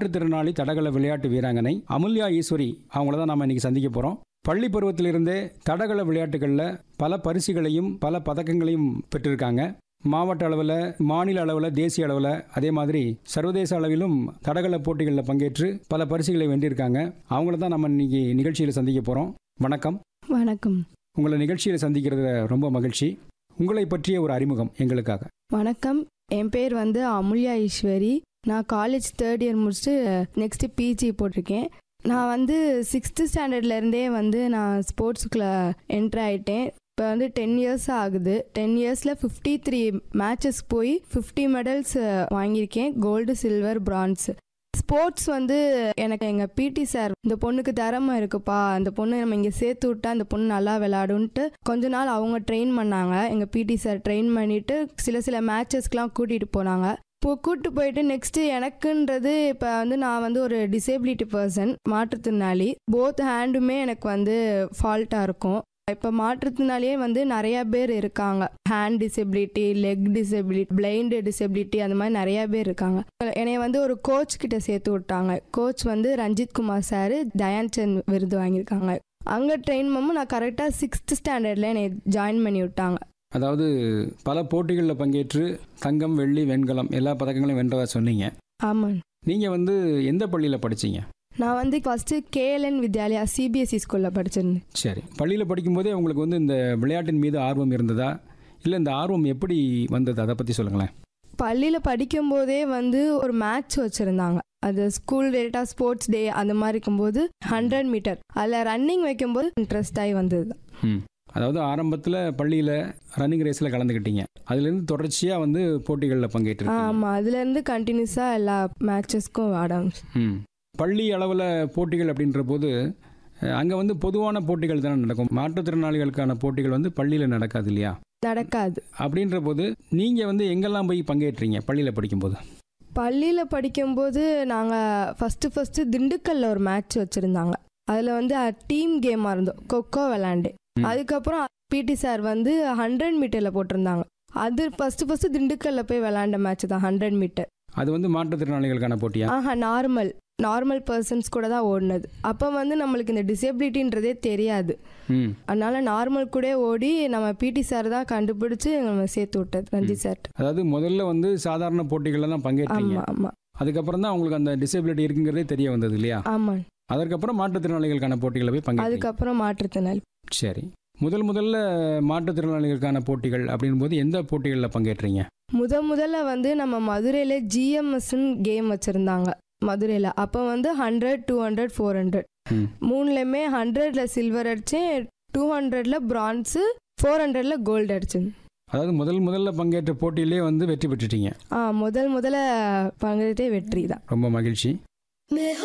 மாற்றுத்திறனாளி தடகள விளையாட்டு வீராங்கனை அமுல்யா ஈஸ்வரி அவங்கள தான் நாம் இன்னைக்கு சந்திக்க போகிறோம் பள்ளி பருவத்திலிருந்தே தடகள விளையாட்டுகளில் பல பரிசுகளையும் பல பதக்கங்களையும் பெற்றிருக்காங்க மாவட்ட அளவில் மாநில அளவில் தேசிய அளவில் அதே மாதிரி சர்வதேச அளவிலும் தடகள போட்டிகளில் பங்கேற்று பல பரிசுகளை வென்றிருக்காங்க அவங்கள தான் நம்ம இன்னைக்கு நிகழ்ச்சியில் சந்திக்க போகிறோம் வணக்கம் வணக்கம் உங்களை நிகழ்ச்சியில் சந்திக்கிறதுல ரொம்ப மகிழ்ச்சி உங்களை பற்றிய ஒரு அறிமுகம் எங்களுக்காக வணக்கம் என் பேர் வந்து அமுல்யா ஈஸ்வரி நான் காலேஜ் தேர்ட் இயர் முடிச்சுட்டு நெக்ஸ்ட் பிஜி போட்டிருக்கேன் நான் வந்து சிக்ஸ்த்து ஸ்டாண்டர்ட்லேருந்தே வந்து நான் ஸ்போர்ட்ஸுக்குள்ள என்ட்ரு ஆகிட்டேன் இப்போ வந்து டென் இயர்ஸ் ஆகுது டென் இயர்ஸில் ஃபிஃப்டி த்ரீ மேட்சஸ் போய் ஃபிஃப்டி மெடல்ஸ் வாங்கியிருக்கேன் கோல்டு சில்வர் பிரான்ஸ் ஸ்போர்ட்ஸ் வந்து எனக்கு எங்கள் பிடி சார் இந்த பொண்ணுக்கு திறமை இருக்குப்பா அந்த பொண்ணு நம்ம இங்கே சேர்த்து விட்டா அந்த பொண்ணு நல்லா விளையாடுன்ட்டு கொஞ்ச நாள் அவங்க ட்ரெயின் பண்ணாங்க எங்கள் பிடி சார் ட்ரெயின் பண்ணிட்டு சில சில மேட்சஸ்க்கெலாம் கூட்டிகிட்டு போனாங்க இப்போ கூப்பிட்டு போயிட்டு நெக்ஸ்ட்டு எனக்குன்றது இப்போ வந்து நான் வந்து ஒரு டிசேபிலிட்டி பர்சன் மாற்றுத்திறனாளி போத் ஹேண்டுமே எனக்கு வந்து ஃபால்ட்டாக இருக்கும் இப்போ மாற்றுத்திறனாளியே வந்து நிறைய பேர் இருக்காங்க hand disability leg disability blind disability அந்த மாதிரி நிறைய பேர் இருக்காங்க என்னைய வந்து ஒரு கோச் கிட்ட சேர்த்து விட்டாங்க கோச் வந்து ரஞ்சித் குமார் சார் தயான் சந்த் விருது வாங்கியிருக்காங்க அங்கே ட்ரெயின் பண்ணும்போது நான் கரெக்டாக சிக்ஸ்த் ஸ்டாண்டர்டில் என்னை ஜாயின் பண்ணி விட்டாங்க அதாவது பல போட்டிகளில் பங்கேற்று தங்கம் வெள்ளி வெண்கலம் எல்லா பதக்கங்களையும் வென்றதா சொன்னீங்க ஆமாம் நீங்கள் வந்து எந்த பள்ளியில் படிச்சீங்க நான் வந்து ஃபஸ்ட்டு கேஎல்என் வித்யாலயா சிபிஎஸ்சி ஸ்கூலில் படிச்சிருந்தேன் சரி பள்ளியில் படிக்கும்போதே உங்களுக்கு வந்து இந்த விளையாட்டின் மீது ஆர்வம் இருந்ததா இல்லை இந்த ஆர்வம் எப்படி வந்தது அதை பற்றி சொல்லுங்களேன் பள்ளியில் படிக்கும்போதே வந்து ஒரு மேட்ச் வச்சுருந்தாங்க அது ஸ்கூல் டேட்டா ஸ்போர்ட்ஸ் டே அந்த மாதிரி இருக்கும்போது ஹண்ட்ரட் மீட்டர் அதில் ரன்னிங் வைக்கும்போது இன்ட்ரெஸ்ட் ஆகி வந்தது தான் ம் அதாவது ஆரம்பத்தில் பள்ளியில் ரன்னிங் ரேஸில் கலந்துக்கிட்டீங்க அதுலேருந்து தொடர்ச்சியாக வந்து போட்டிகளில் பங்கேற்று ஆமாம் அதுலேருந்து கண்டினியூஸாக எல்லா மேட்சஸ்க்கும் ஆட ஆரம்பிச்சேன். ம் பள்ளி அளவில் போட்டிகள் அப்படின்ற போது அங்கே வந்து பொதுவான போட்டிகள் தானே நடக்கும் மாற்றுத்திறனாளிகளுக்கான போட்டிகள் வந்து பள்ளியில் நடக்காது இல்லையா நடக்காது அப்படின்ற போது நீங்கள் வந்து எங்கெல்லாம் போய் பங்கேற்றீங்க பள்ளியில் படிக்கும்போது பள்ளியில் படிக்கும்போது நாங்கள் ஃபஸ்ட்டு ஃபஸ்ட்டு திண்டுக்கல்ல ஒரு மேட்ச் வச்சுருந்தாங்க அதில் வந்து டீம் கேமாக இருந்தோம் கொக்கோ விளாண்டு ம். அதுக்கப்புறம் பிடி சார் வந்து ஹண்ட்ரட் மீட்டரில் போட்டிருந்தாங்க அது ஃபஸ்ட்டு ஃபஸ்ட்டு திண்டுக்கல்ல போய் விளாண்ட மேட்ச் தான் ஹண்ட்ரட் மீட்டர் அது வந்து மாற்றுத்திறனாளிகளுக்கான போட்டியா ஆஹா நார்மல் நார்மல் பர்சன்ஸ் கூட தான் ஓடினது அப்போ வந்து நம்மளுக்கு இந்த டிசேபிலிட்டின்றதே தெரியாது ம் அதனால நார்மல் கூட ஓடி நம்ம பிடி சார் தான் கண்டுபிடிச்சு நம்ம சேர்த்து விட்டது ரஞ்சித் சார் அதாவது முதல்ல வந்து சாதாரண போட்டிகளில் தான் பங்கேற்றீங்க ஆமாம் ஆமாம் அதுக்கப்புறம் தான் உங்களுக்கு அந்த டிசேபிலிட்டி இருக்குங்கிறதே தெரிய வந்தது இல்லையா ஆமாம் அதற்கப்புறம் மாற்றுத்திறனாளிகளுக்கான போட்டிகளை போய் பங்கேற்றீங்க அதுக்கப்புறம் மாற்றுத்திறனாளி சரி முதல் முதல்ல மாற்றுத்திறனாளிகளுக்கான போட்டிகள் அப்படின்போது எந்த போட்டிகளில் பங்கேற்றீங்க முத முதல்ல வந்து நம்ம மதுரையில் ஜிஎம்எஸ்ன்னு கேம் வச்சுருந்தாங்க மதுரையில் அப்போ வந்து hundred two hundred four hundred ம். மூணுலேயுமே ஹண்ட்ரடில் சில்வர் அடித்தேன் டூ ஹண்ட்ரடில் பிரான்ஸு ஃபோர் ஹண்ட்ரடில் கோல்டு அடிச்சேன் அதாவது முதல் முதல்ல பங்கேற்ற போட்டியிலே வந்து வெற்றி பெற்றுட்டீங்க ஆ முதல் முதல்ல பங்கேற்றே வெற்றி தான் ரொம்ப மகிழ்ச்சி